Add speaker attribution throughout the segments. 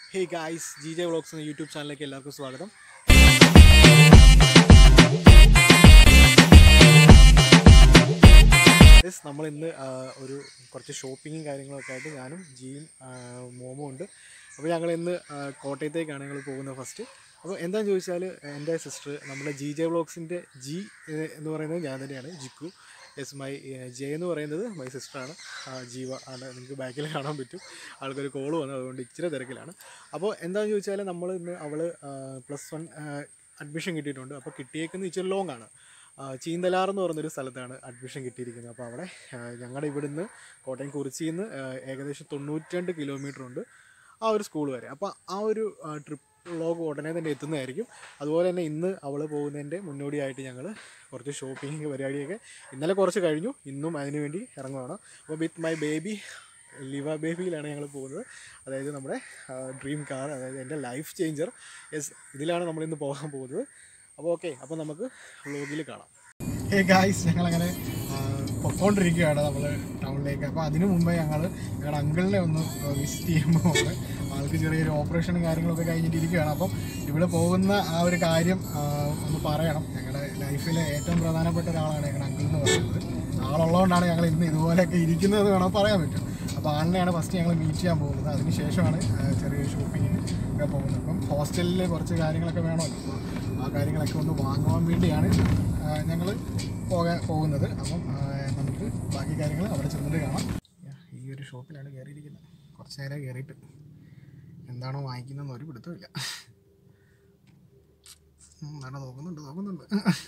Speaker 1: ഹേ guys G J vlogs എന്ന YouTube ചാനലിലേക്ക് എല്ലാവർക്കും സ്വാഗതം യെസ് നമ്മൾ ഇന്ന് ഒരു കുറച്ച് ഷോപ്പിങ്ങും കാര്യങ്ങളൊക്കെ ആയിട്ട് ഞാനും ജിയും ആ, മോമും ഉണ്ട് അപ്പോൾ ഞങ്ങൾ ഇന്ന് ആ, കോട്ടയത്തേക്കാണ് ഞങ്ങൾ പോകുന്നത് ഫസ്റ്റ് അപ്പോൾ എന്താണെന്ന് ചോദിച്ചാൽ എൻ്റെ സിസ്റ്റർ നമ്മുടെ ജി ജെ വ്ളോഗ്സിൻ്റെ ജി ഏഹ്, എന്ന് പറയുന്നത് ഞാൻ തന്നെയാണ് ജിക്കു യെസ് മൈ ജെ എന്ന് പറയുന്നത് മൈ സിസ്റ്ററാണ് ജീവ ആണ് നിങ്ങൾക്ക് ബാക്കിൽ കാണാൻ പറ്റും ആൾക്കൊരു കോൾ വന്നു അതുകൊണ്ട് ഇച്ചിരി തിരക്കിലാണ് അപ്പോൾ എന്താണെന്ന് ചോദിച്ചാൽ നമ്മൾ ഇന്ന് അവൾ പ്ലസ് വൺ അഡ്മിഷൻ കിട്ടിയിട്ടുണ്ട് അപ്പോൾ കിട്ടിയേക്കുന്നത് ഇച്ചിരി ലോങ് ആണ് ആ, ചീന്തലാർ എന്ന് പറയുന്നൊരു സ്ഥലത്താണ് അഡ്മിഷൻ കിട്ടിയിരിക്കുന്നത് അപ്പോൾ അവിടെ ആ, ഞങ്ങളുടെ ഇവിടുന്ന് കോട്ടയം കുറിച്ചിയിൽ നിന്ന് ആ, ഏകദേശം തൊണ്ണൂറ്റിരണ്ട് കിലോമീറ്റർ ഉണ്ട് ആ ഒരു സ്കൂൾ വരെ അപ്പോൾ ആ ഒരു ട്രിപ്പ് വ്ളോഗ് ഉടനെ തന്നെ എത്തുന്നതായിരിക്കും അതുപോലെ തന്നെ ഇന്ന് അവൾ പോകുന്നതിൻ്റെ മുന്നോടിയായിട്ട് ഞങ്ങൾ കുറച്ച് ഷോപ്പിംഗ് പരിപാടിയൊക്കെ ഇന്നലെ കുറച്ച് കഴിഞ്ഞു ഇന്നും അതിന് വേണ്ടി ഇറങ്ങുവാണ് അപ്പോൾ വിത്ത് മൈ ബേബി ലിവ ബേബിയിലാണ് ഞങ്ങൾ പോകുന്നത് അതായത് നമ്മുടെ ഡ്രീം കാർ അതായത് എൻ്റെ ലൈഫ് ചേഞ്ചർ യെസ് ഇതിലാണ് നമ്മളിന്ന് പോകാൻ പോകുന്നത് അപ്പോൾ ഓക്കെ അപ്പോൾ നമുക്ക് വ്ളോഗിൽ കാണാം ഹേ ഗായ്സ് ഞങ്ങളങ്ങനെ ആ, പൊക്കോണ്ടിരിക്കുകയാണ് നമ്മൾ ടൗണിലേക്ക് അപ്പോൾ അതിനു മുമ്പേ ഞങ്ങൾ ഞങ്ങളുടെ അങ്കിളിനെ ഒന്ന് വിസിറ്റ് ചെയ്യുമ്പോൾ ആൾക്ക് ചെറിയൊരു ഓപ്പറേഷനും കാര്യങ്ങളൊക്കെ കഴിഞ്ഞിട്ട് ഇരിക്കുകയാണ് അപ്പം ഇവിടെ പോകുന്ന ആ ഒരു കാര്യം ആ, ഒന്ന് പറയണം ഞങ്ങളുടെ ലൈഫിലെ ഏറ്റവും പ്രധാനപ്പെട്ട ഒരാളാണ് ഞങ്ങളുടെ അങ്കിൾ എന്ന് പറയുന്നത് ആളുള്ളതുകൊണ്ടാണ് ഞങ്ങൾ ഇന്ന് ഇതുപോലെയൊക്കെ ഇരിക്കുന്നത് എന്ന് വേണം പറയാൻ പറ്റും അപ്പോൾ ആളിനെയാണ് ഫസ്റ്റ് ഞങ്ങൾ മീറ്റ് ചെയ്യാൻ പോകുന്നത് അതിന് ശേഷമാണ് ആ, ചെറിയൊരു ഷോപ്പിങ്ങിന് ഒക്കെ പോകുന്നത് അപ്പം ഹോസ്റ്റലിൽ കുറച്ച് കാര്യങ്ങളൊക്കെ വേണമല്ലോ അപ്പോൾ ആ കാര്യങ്ങളൊക്കെ ഒന്ന് വാങ്ങുവാൻ വേണ്ടിയാണ് ഞങ്ങൾ പോകാൻ പോകുന്നത് അപ്പം ആ, നമുക്ക് ബാക്കി കാര്യങ്ങൾ അവിടെ ചെന്നിട്ട് കാണാം ഈ ഒരു ഷോപ്പിലാണ് കയറിയിരിക്കുന്നത് കുറച്ച് നേരം കയറിയിട്ട് എന്താണോ വാങ്ങിക്കുന്നതെന്ന് ഒരു പിടുത്തമില്ല ഉം, എന്താണോ നോക്കുന്നുണ്ട് നോക്കുന്നുണ്ട്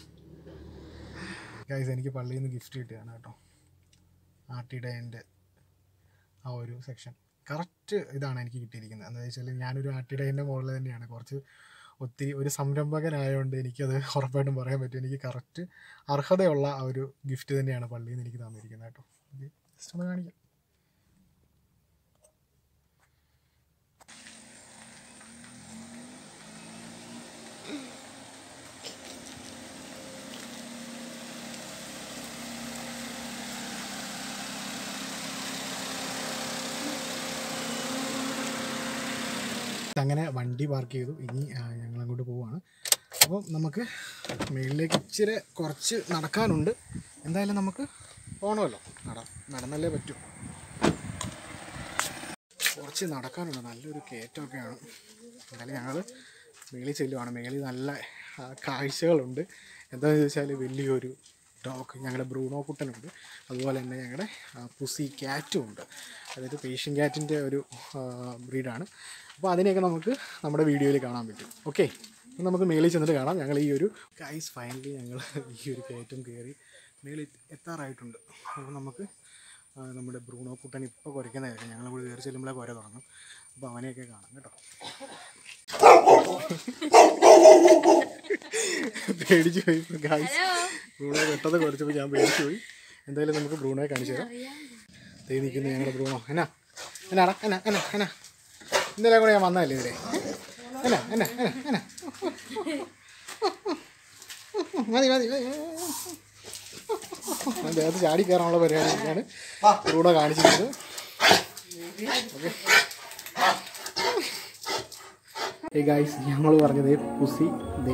Speaker 1: ഗൈസ് എനിക്ക് പള്ളിയിൽ നിന്ന് ഗിഫ്റ്റ് കിട്ടുകയാണ് കേട്ടോ ആർട്ടിയുടെ എൻ്റെ ആ ഒരു സെക്ഷൻ കറക്റ്റ് ഇതാണ് എനിക്ക് കിട്ടിയിരിക്കുന്നത് എന്താ വെച്ചാൽ ഞാനൊരു ആർട്ടിഡൈൻ്റെ മുകളിൽ തന്നെയാണ് കുറച്ച് ഒത്തിരി ഒരു സംരംഭകനായതുകൊണ്ട് എനിക്കത് ഉറപ്പായിട്ടും പറയാൻ പറ്റും എനിക്ക് കറക്റ്റ് അർഹതയുള്ള ആ ഒരു ഗിഫ്റ്റ് തന്നെയാണ് പള്ളിയിൽ നിന്ന് എനിക്ക് തന്നിരിക്കുന്നത് കേട്ടോ ഇത് ജസ്റ്റ് ഒന്ന് കാണിക്കാം അങ്ങനെ വണ്ടി പാർക്ക് ചെയ്തു ഇനി ഞങ്ങൾ അങ്ങോട്ട് പോവാണ് അപ്പോൾ നമുക്ക് മുകളിലേക്ക് ഇച്ചിരി കുറച്ച് നടക്കാനുണ്ട് എന്തായാലും നമുക്ക് പോകണമല്ലോ നട നടന്നല്ലേ പറ്റൂ കുറച്ച് നടക്കാനുണ്ട് നല്ലൊരു കയറ്റമൊക്കെയാണ് എന്തായാലും ഞങ്ങൾ മേളിൽ ചെല്ലുവാണ് മേളിൽ നല്ല ആ, കാഴ്ചകളുണ്ട് എന്താണെന്ന് ചോദിച്ചാൽ വലിയൊരു ഡോഗ് ഞങ്ങളുടെ ബ്രൂണോ കുട്ടനുണ്ട് അതുപോലെ തന്നെ ഞങ്ങളുടെ ആ, പുസി ക്യാറ്റും ഉണ്ട് അതായത് പേഷ്യൻ ക്യാറ്റിൻ്റെ ഒരു ബ്രീഡാണ് അപ്പോൾ അതിനെയൊക്കെ നമുക്ക് നമ്മുടെ വീഡിയോയിൽ കാണാൻ പറ്റും ഓക്കെ അപ്പം നമുക്ക് മേളിൽ ചെന്നിട്ട് കാണാം ഞങ്ങൾ ഈ ഒരു ഗൈസ് ഫൈനലി ഞങ്ങൾ ഈ ഒരു കയറ്റം കയറി മേളിൽ എത്താറായിട്ടുണ്ട് അപ്പോൾ നമുക്ക് ആ, നമ്മുടെ ബ്രൂണോ കുട്ടൻ ഇപ്പോൾ കുറയ്ക്കുന്നതായിരിക്കും ഞങ്ങൾ കൂടി കയറി ചെല്ലുമ്പോഴേ കുര തുടങ്ങും അപ്പോൾ അവനെയൊക്കെ കാണാം കേട്ടോ പേടിച്ചു പോയി ഗായ്സ് ബ്രൂണോ പെട്ടെന്ന് കുറച്ചപ്പോൾ ഞാൻ പേടിച്ചു പോയി എന്തായാലും നമുക്ക് ബ്രൂണോയെ കാണിച്ചു തരാം തേ നിൽക്കുന്നു ഞങ്ങളുടെ ബ്രൂണോ എന്നാ എന്നാടാ എന്നാ എന്നാ എന്നാ ഇന്നലെ കൂടെ ഞാൻ വന്നതല്ലേ ഇതിലെ എന്നാ എന്നാ എന്നാ എന്നാ മതി മതി മതി ഞാൻ ദേഹത്ത് ചാടി കയറാനുള്ള പരിപാടിയാണ് ബ്രൂണോ കാണിച്ചിരുന്നത് ഓക്കെ ഏ ഗായ്സ് ഞങ്ങൾ പറഞ്ഞത് പുസി ദേ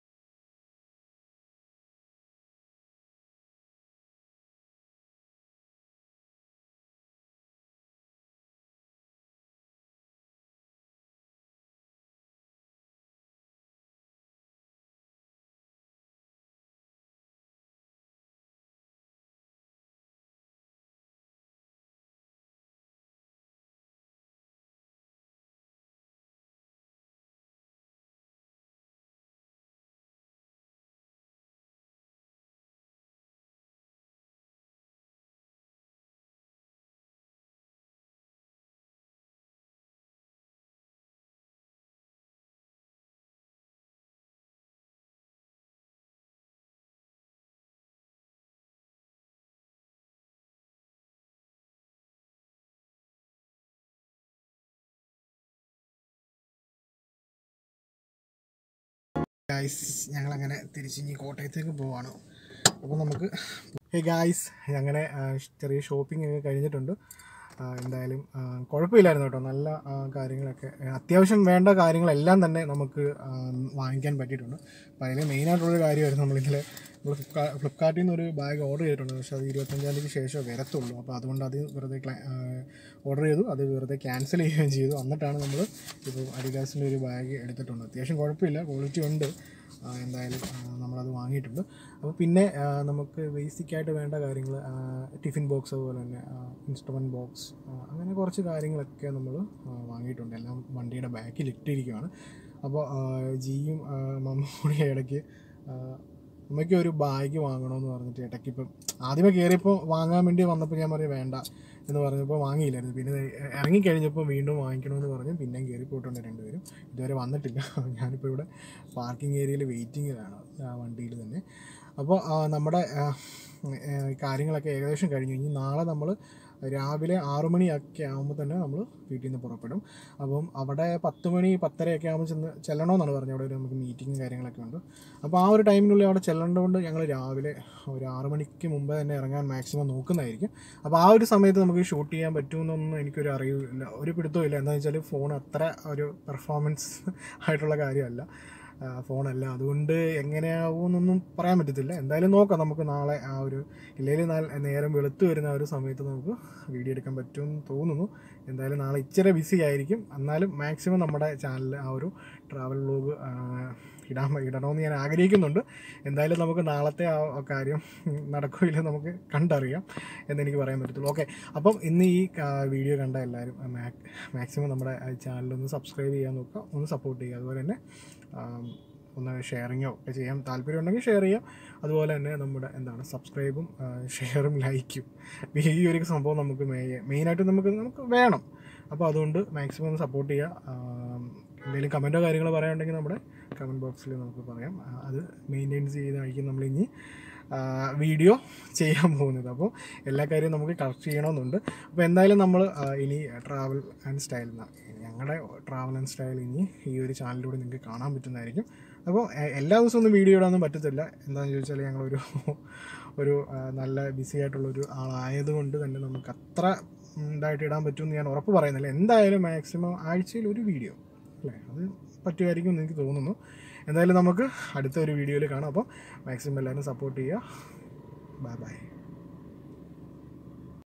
Speaker 1: ഗായ്സ് ഞങ്ങളങ്ങനെ തിരിച്ചിഞ്ഞ് കോട്ടയത്തേക്ക് പോവാണ് അപ്പോൾ നമുക്ക് ഹേ ഗായ്സ് അങ്ങനെ ആ, ചെറിയ ഷോപ്പിംഗ് ഒക്കെ കഴിഞ്ഞിട്ടുണ്ട് ആ, എന്തായാലും ആ, കുഴപ്പമില്ലായിരുന്നു കേട്ടോ നല്ല ആ, കാര്യങ്ങളൊക്കെ ആ, അത്യാവശ്യം വേണ്ട കാര്യങ്ങളെല്ലാം തന്നെ നമുക്ക് ആ, വാങ്ങിക്കാൻ പറ്റിയിട്ടുണ്ട് അപ്പോൾ അതിൽ മെയിനായിട്ടുള്ളൊരു കാര്യമായിരുന്നു നമ്മളിന്നലെ നമ്മൾ ഫ്ലിപ്കാ ഫ്ലിപ്കാർട്ടിൽ നിന്ന് ഒരു ബാഗ് ഓർഡർ ചെയ്തിട്ടുണ്ട് പക്ഷേ അത് ഇരുപത്തഞ്ചാം തീയതിക്ക് ശേഷം വരത്തുള്ളൂ അപ്പോൾ അതുകൊണ്ട് അത് വെറുതെ ഓർഡർ ചെയ്തു അത് വെറുതെ ക്യാൻസൽ ചെയ്യുകയും ചെയ്തു എന്നിട്ടാണ് നമ്മൾ ഇപ്പോൾ അഡിഡാസിൻ്റെ ഒരു ബാഗ് എടുത്തിട്ടുണ്ട് അത്യാവശ്യം കുഴപ്പമില്ല ക്വാളിറ്റി ഉണ്ട് ആ, എന്തായാലും ആ, നമ്മളത് വാങ്ങിയിട്ടുണ്ട് അപ്പോൾ പിന്നെ ആ, നമുക്ക് ബേസിക്കായിട്ട് വേണ്ട കാര്യങ്ങൾ ടിഫിൻ ബോക്സ് അതുപോലെ തന്നെ ഇൻസ്ട്രുമെൻറ്റ് ബോക്സ് അങ്ങനെ കുറച്ച് കാര്യങ്ങളൊക്കെ നമ്മൾ വാങ്ങിയിട്ടുണ്ട് എല്ലാം വണ്ടിയുടെ ബാക്കിൽ ഇട്ടിരിക്കുകയാണ് അപ്പോൾ ജിയും മമ്മ കൂടി ഇടയ്ക്ക് ആ, അമ്മയ്ക്ക് ഒരു ബാഗ് വാങ്ങണമെന്ന് പറഞ്ഞിട്ട് ഇടയ്ക്ക് ഇപ്പം ആദ്യമേ കയറിയപ്പോൾ വാങ്ങാൻ വേണ്ടി വന്നപ്പോൾ ഞാൻ പറയും വേണ്ട എന്ന് പറഞ്ഞപ്പോൾ വാങ്ങിയില്ലായിരുന്നു പിന്നെ ദേ ഇറങ്ങിക്കഴിഞ്ഞപ്പോൾ വീണ്ടും വാങ്ങിക്കണമെന്ന് പറഞ്ഞ് പിന്നെയും കയറി പോയിട്ടുണ്ട് രണ്ടുപേരും ഇതുവരെ വന്നിട്ടില്ല ഞാനിപ്പോൾ ഇവിടെ പാർക്കിംഗ് ഏരിയയിൽ വെയിറ്റിങ്ങിലാണ് വണ്ടിയിൽ തന്നെ അപ്പോൾ ആ, നമ്മുടെ ആ, ഏ, കാര്യങ്ങളൊക്കെ ഏകദേശം കഴിഞ്ഞു ഇനി നാളെ നമ്മൾ രാവിലെ ആറു മണിയൊക്കെ ആകുമ്പോൾ തന്നെ നമ്മൾ വീട്ടിൽ നിന്ന് പുറപ്പെടും അപ്പം അവിടെ പത്ത് മണി പത്തരയൊക്കെ ആകുമ്പോൾ ചെന്ന് ചെല്ലണമെന്നാണ് പറഞ്ഞത് അവിടെ ഒരു നമുക്ക് മീറ്റിങ്ങും കാര്യങ്ങളൊക്കെ ഉണ്ട് അപ്പോൾ ആ ഒരു ടൈമിനുള്ളിൽ അവിടെ ചെല്ലേണ്ടതുകൊണ്ട് ഞങ്ങൾ രാവിലെ ഒരു ആറ് മണിക്ക് മുമ്പ് തന്നെ ഇറങ്ങാൻ മാക്സിമം നോക്കുന്നതായിരിക്കും അപ്പോൾ ആ ഒരു സമയത്ത് നമുക്ക് ഷൂട്ട് ചെയ്യാൻ പറ്റുമെന്നൊന്നും എനിക്കൊരു അറിവില്ല ഒരു പിടുത്തവും ഇല്ല എന്താണെന്ന് വെച്ചാൽ ഫോൺ അത്ര ഒരു പെർഫോമൻസ് ആയിട്ടുള്ള കാര്യമല്ല ആ, ഫോണല്ല അതുകൊണ്ട് എങ്ങനെയാവുമെന്നൊന്നും പറയാൻ പറ്റത്തില്ല എന്തായാലും നോക്കാം നമുക്ക് നാളെ ആ ഒരു ഇല്ലെങ്കിൽ നേരം വെളുത്ത് വരുന്ന ആ ഒരു സമയത്ത് നമുക്ക് വീഡിയോ എടുക്കാൻ പറ്റുമെന്ന് തോന്നുന്നു എന്തായാലും നാളെ ഇച്ചിരി ബിസി ആയിരിക്കും എന്നാലും മാക്സിമം നമ്മുടെ ചാനലിൽ ആ ഒരു ട്രാവൽ വ്ലോഗ് ഇടാൻ ഇടണമെന്ന് ഞാൻ ആഗ്രഹിക്കുന്നുണ്ട് എന്തായാലും നമുക്ക് നാളത്തെ ആ ആ കാര്യം നടക്കില്ല നമുക്ക് കണ്ടറിയാം എന്നെനിക്ക് പറയാൻ പറ്റത്തുള്ളൂ ഓക്കെ അപ്പം ഇന്ന് ഈ ആ, വീഡിയോ കണ്ട എല്ലാവരും മാക്സിമം നമ്മുടെ ചാനലൊന്ന് സബ്സ്ക്രൈബ് ചെയ്യാൻ നോക്കുക ഒന്ന് സപ്പോർട്ട് ചെയ്യുക അതുപോലെ തന്നെ ആം, ഒന്ന് ഷെയറിങ്ങോ ഒക്കെ ചെയ്യാൻ താല്പര്യം ഉണ്ടെങ്കിൽ ഷെയർ ചെയ്യാം അതുപോലെ തന്നെ നമ്മുടെ എന്താണ് സബ്സ്ക്രൈബും ഷെയറും ലൈക്കും ഈ ഒരു സംഭവം നമുക്ക് മെയിനായിട്ട് നമുക്ക് നമുക്ക് വേണം അപ്പോൾ അതുകൊണ്ട് മാക്സിമം ഒന്ന് സപ്പോർട്ട് ചെയ്യുക ആം, എന്തെങ്കിലും കമൻറ്റോ കാര്യങ്ങളോ പറയാനുണ്ടെങ്കിൽ നമ്മുടെ കമൻറ്റ് ബോക്സിൽ നമുക്ക് പറയാം ആ, അത് മെയിൻറ്റെയിൻസ് ചെയ്തായിരിക്കും നമ്മളിനി വീഡിയോ ചെയ്യാൻ പോകുന്നത് അപ്പോൾ എല്ലാ കാര്യവും നമുക്ക് കളക്ട് ചെയ്യണമെന്നുണ്ട് അപ്പോൾ എന്തായാലും നമ്മൾ ഇനി ട്രാവൽ ആൻഡ് സ്റ്റൈൽ ഞങ്ങളുടെ ട്രാവൽ ആൻഡ് സ്റ്റൈൽ ഇനി ഈ ഒരു ചാനലിലൂടെ നിങ്ങൾക്ക് കാണാൻ പറ്റുന്നതായിരിക്കും അപ്പോൾ എ- എല്ലാ ദിവസവും ഒന്നും വീഡിയോ ഇടാനൊന്നും പറ്റത്തില്ല എന്താണെന്ന് ചോദിച്ചാൽ ഞങ്ങളൊരു ഒരു ആ, നല്ല ബിസി ആയിട്ടുള്ളൊരു ആളായതുകൊണ്ട് തന്നെ നമുക്ക് അത്ര ഇതായിട്ട് ഇടാൻ പറ്റുമെന്ന് ഞാൻ ഉറപ്പ് പറയുന്നില്ല എന്തായാലും മാക്സിമം ആഴ്ചയിൽ ഒരു വീഡിയോ അല്ലേ അത് പറ്റുമായിരിക്കും എന്ന് എനിക്ക് തോന്നുന്നു എന്തായാലും നമുക്ക് അടുത്ത ഒരു വീഡിയോയിൽ കാണാം അപ്പോൾ മാക്സിമം എല്ലാവരും സപ്പോർട്ട് ചെയ്യുക ബൈ ബൈ